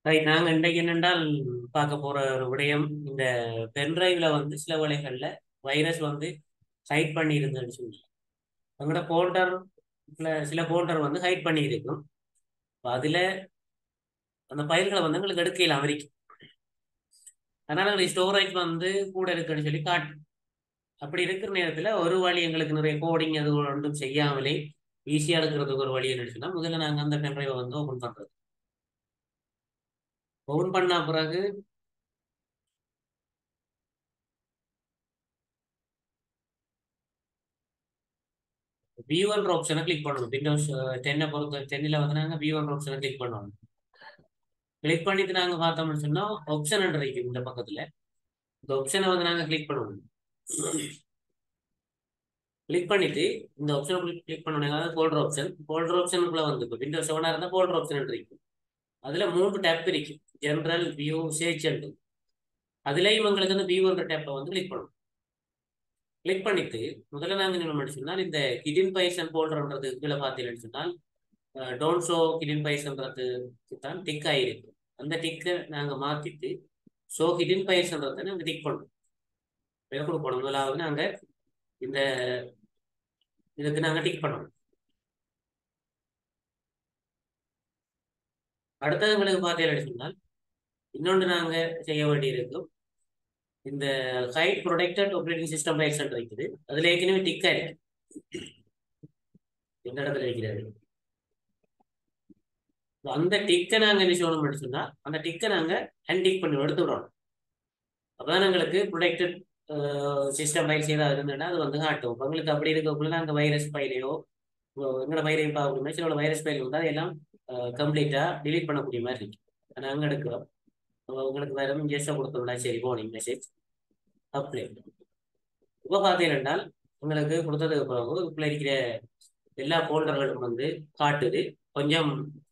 right நாங்க இன்றைக்கு என்னென்றால் பார்க்க போற ஒரு விடயம் இந்த பென்டிரைவ்ல வந்து சில வேளைகள்ல வைரஸ் வந்து ஹைட் பண்ணி இருந்ததுன்னு சொல்லி அவங்களோட போல்டர் சில போல்டர் வந்து ஹைட் பண்ணி இருக்கும் அப்ப அதுல அந்த ஃபைல்களை வந்து எங்களுக்கு எடுக்கையில் வரைக்கும் அதனால எங்களுக்கு ஸ்டோரேஜ் வந்து கூட இருக்குன்னு சொல்லி காட்டு அப்படி இருக்கிற நேரத்துல ஒரு வழி எங்களுக்கு நிறைய கோடிங் அது ஒன்றும் செய்யாமலே ஈஸியா எடுக்கிறதுக்கு ஒரு வழி என்னன்னு சொன்னா முதல்ல நாங்க அந்த பென்ட்ரைவை வந்து ஓபன் பண்றது ஓபன் பண்ண பிறகு வியூன்ற ஆப்ஷனை கிளிக் பண்ணணும் விண்டோஸ் டென்னை பொறுத்த டென்னில் வந்து நாங்கள் வியூன்ற ஆப்ஷனை கிளிக் பண்ணணும் கிளிக் பண்ணிட்டு நாங்கள் பார்த்தோம்னு சொன்னால் ஆப்ஷன் இருக்கு இந்த பக்கத்தில் இந்த ஆப்ஷனை வந்து நாங்கள் கிளிக் பண்ணணும் கிளிக் பண்ணிட்டு இந்த ஆப்ஷனை கிளிக் பண்ணணும் அதாவது ஃபோல்டர் ஆப்ஷன் ஃபோல்டர் ஆப்ஷனுக்குள்ள வந்து இப்போ விண்டோஸ் செவனாக இருந்தால் ஃபோல்டர் ஆப்ஷன் இருக்கும் அதில் மூன்று டேப் இருக்கு ஜென்ரல் வியூ சேர்ச் அண்ட் அதுலேயும் எங்களுக்கு வந்து வியூன்ற டேப்பை வந்து கிளிக் பண்ணணும் கிளிக் பண்ணிட்டு முதல்ல நாங்கள் என்ன சொன்னால் இந்த கிடின் பைசன் போல்டர்ன்றது கீழே பார்த்தீங்கன்னு சொன்னால் டோன்ட் ஷோ கிடின் பைஸ்ன்றது தான் டிக் ஆகிருக்கு அந்த டிக்கை நாங்கள் மாற்றிட்டு ஷோ கிடின் பைஸ்ன்றதை நாங்கள் டிக் பண்ணணும் பேர் கொடுக்கணும் முதலாவது நாங்கள் இந்த இதுக்கு நாங்கள் டிக் பண்ணணும் அடுத்தது உங்களுக்கு பார்த்தீங்கன்னு சொன்னால் இன்னொன்று நாங்கள் செய்ய வேண்டியிருக்கும் இந்த hide protected operating system rights இருக்குது அதுல ஏற்கனவே டிக்கா இருக்கு எந்த இடத்துல இருக்கிறது அந்த டிக்கை நாங்க என்ன செய்யணும் சொன்னா அந்த டிக்கை நாங்க அன்டிக் பண்ணி எடுத்து விடணும் அப்பதான் எங்களுக்கு ப்ரொடெக்டட் சிஸ்டம் ரைட்ஸ் ஏதாவது இருந்ததுன்னா அது வந்து காட்டும் உங்களுக்கு அப்படி இருக்கக்குள்ள நாங்க வைரஸ் ஃபைலையோ எங்களோட வைரஸ் பார்க்கணுமே சில வைரஸ் ஃபைல் வந்து அதெல்லாம் கம்ப்ளீட்டா டிலீட் பண்ணக்கூடிய மாதிரி இருக்கு நாங்க எடுக்கிறோம் உங்களுக்கு வேற ஜெஸ்டா கொடுத்தோம்னா சரி போனிங் மெசேஜ் அப்ளை இப்போ பார்த்தீங்கன்னா உங்களுக்கு கொடுத்ததுக்கு பிறகு இப்போ இருக்கிற எல்லா போல்டர்களும் வந்து காட்டுது கொஞ்சம்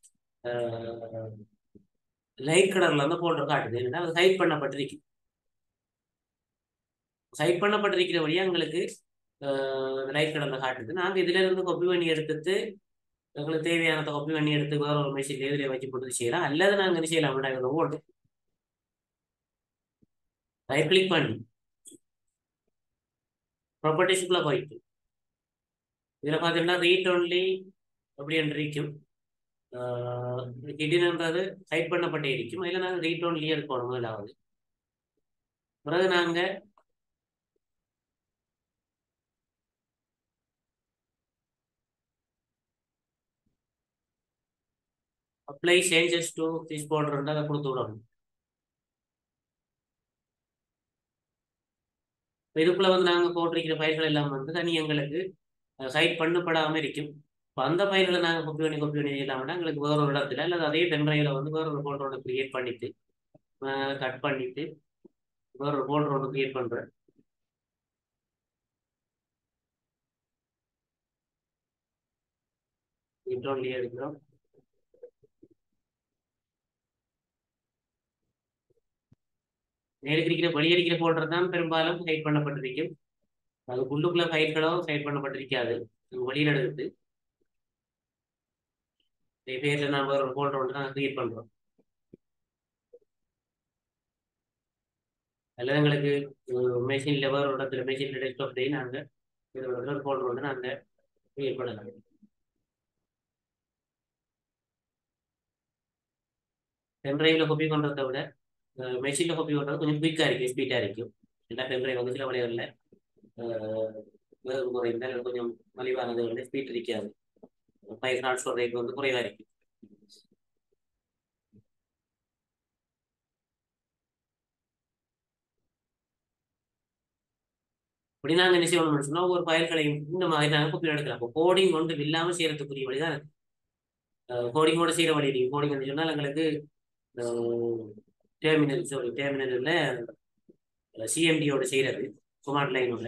லைட் கலர்ல வந்து போல்டர் காட்டுது என்னன்னா அது ஹைட் பண்ணப்பட்டிருக்கு ஹைட் பண்ணப்பட்டிருக்கிற வழியா எங்களுக்கு லைட் கலர்ல காட்டுது நாங்கள் இதுல இருந்து கொப்பி பண்ணி எடுத்துட்டு எங்களுக்கு தேவையானதை கொப்பி பண்ணி எடுத்து வேற ஒரு மெஷின் எதிரே வச்சு போட்டு செய்யலாம் அல்லது நாங்கள் என்ன செய்யலாம் இதில் ஓட்டு ரைட் கிளிக் பண்ணி ப்ராப்பர்ட்டிஸ்க்குள்ள போயிட்டு இதில் பார்த்தீங்கன்னா ரீட் ஒன்லி அப்படி என்று இருக்கும் கிடின்ன்றது ஹைட் பண்ணப்பட்டே இருக்கும் அதில் நாங்கள் ரீட் ஒன்லி எடுக்கணும் முதலாவது பிறகு நாங்கள் apply changes to this border அதை கொடுத்து விடணும் இதுக்குள்ள வந்து நாங்கள் போட்டிருக்கிற பயிர்கள் எல்லாம் வந்து தனி எங்களுக்கு ஹைட் பண்ணப்படாமல் இருக்கும் இப்போ அந்த பயிர்களை நாங்கள் கொப்பி பண்ணி கொப்பி பண்ணி இல்லாமல் எங்களுக்கு வேற ஒரு இடத்துல அல்லது அதே பென்ட்ரைவில் வந்து வேற ஒரு ஃபோல்டர் ஒன்று கிரியேட் பண்ணிட்டு கட் பண்ணிட்டு வேற ஒரு ஃபோல்டர் ஒன்று கிரியேட் பண்ணுறேன் இன்டோன்லேயே எடுக்கிறோம் நேருக்கு வெளியடிக்கிற போல்டர் தான் பெரும்பாலும் ஹைட் பண்ணப்பட்டிருக்கும் அது உள்ளுக்குள்ள ஃபைல்களோ ஹைட் பண்ணப்பட்டிருக்காது வெளியில் எடுத்து பேர்ல நம்ம ஒரு போல்டர் ஒன்று தான் கிரியேட் பண்றோம் அல்லது எங்களுக்கு மெஷின்ல வேறு ஒரு இடத்துல மெஷின்ல டெஸ்க்டாப்லேயே நாங்கள் ஒரு போல்டர் ஒன்று நாங்கள் கிரியேட் பண்ணலாம் பென்ட்ரைவில் காப்பி பண்ணுறதை விட மெஷினில் காப்பி பண்ணுறது கொஞ்சம் குயிக்காக இருக்கும் ஸ்பீடாக இருக்கும் எல்லா பென்ட்ரைவ் வந்து சில வழிகளில் வேறு குறைந்தால் கொஞ்சம் மலிவானது வந்து ஸ்பீட் இருக்காது ஃபைவ் ட்ரான்ஸ்ஃபர் ரேட் வந்து குறைவாக இருக்கும் இப்படி நாங்கள் என்ன செய்யணும்னு சொன்னால் ஒவ்வொரு ஃபைல்களையும் இந்த மாதிரி நாங்கள் காப்பி எடுக்கலாம் இப்போ கோடிங் ஒன்று இல்லாமல் செய்யறதுக்குரிய வழி தான் கோடிங்கோட செய்கிற வழி நீங்கள் கோடிங் சொன்னால் எங்களுக்கு டெர்மினல் சாரி டெர்மினலில் சிஎம்டியோட செய்கிறது கமாண்ட் லைனோட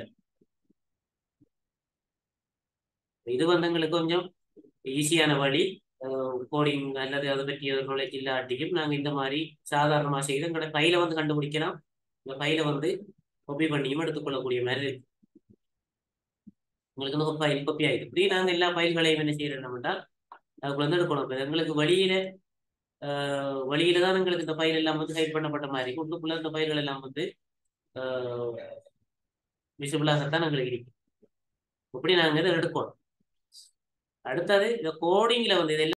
இது வந்து எங்களுக்கு கொஞ்சம் ஈஸியான வழி கோடிங் அல்லது அதை பற்றிய நாலேஜ் இல்லாட்டியும் நாங்கள் இந்த மாதிரி சாதாரணமாக செய்து எங்களோட ஃபைலை வந்து கண்டுபிடிக்கலாம் இந்த ஃபைலை வந்து கொப்பி பண்ணியும் எடுத்துக்கொள்ளக்கூடிய மாதிரி இருக்கு உங்களுக்கு வந்து ஒரு ஃபைல் கொப்பி ஆகிடுது இப்படி நாங்கள் எல்லா ஃபைல்களையும் என்ன செய்யறோம் என்றால் அதுக்குள்ள வந்து எடுக்கணும் இப்போ எங்களுக்கு வழியில ஆஹ் வழியில தான் எங்களுக்கு இந்த ஃபைல் எல்லாம் வந்து ஹைட் பண்ணப்பட்ட மாதிரி உள்ளுக்குள்ள இந்த ஃபைல்கள் எல்லாம் வந்து விசிபிளாகத்தான் எங்களுக்கு இருக்கு இப்படி நாங்கள் இதை எடுக்கணும் அடுத்தது இந்த கோடிங்ல வந்து இதெல்லாம்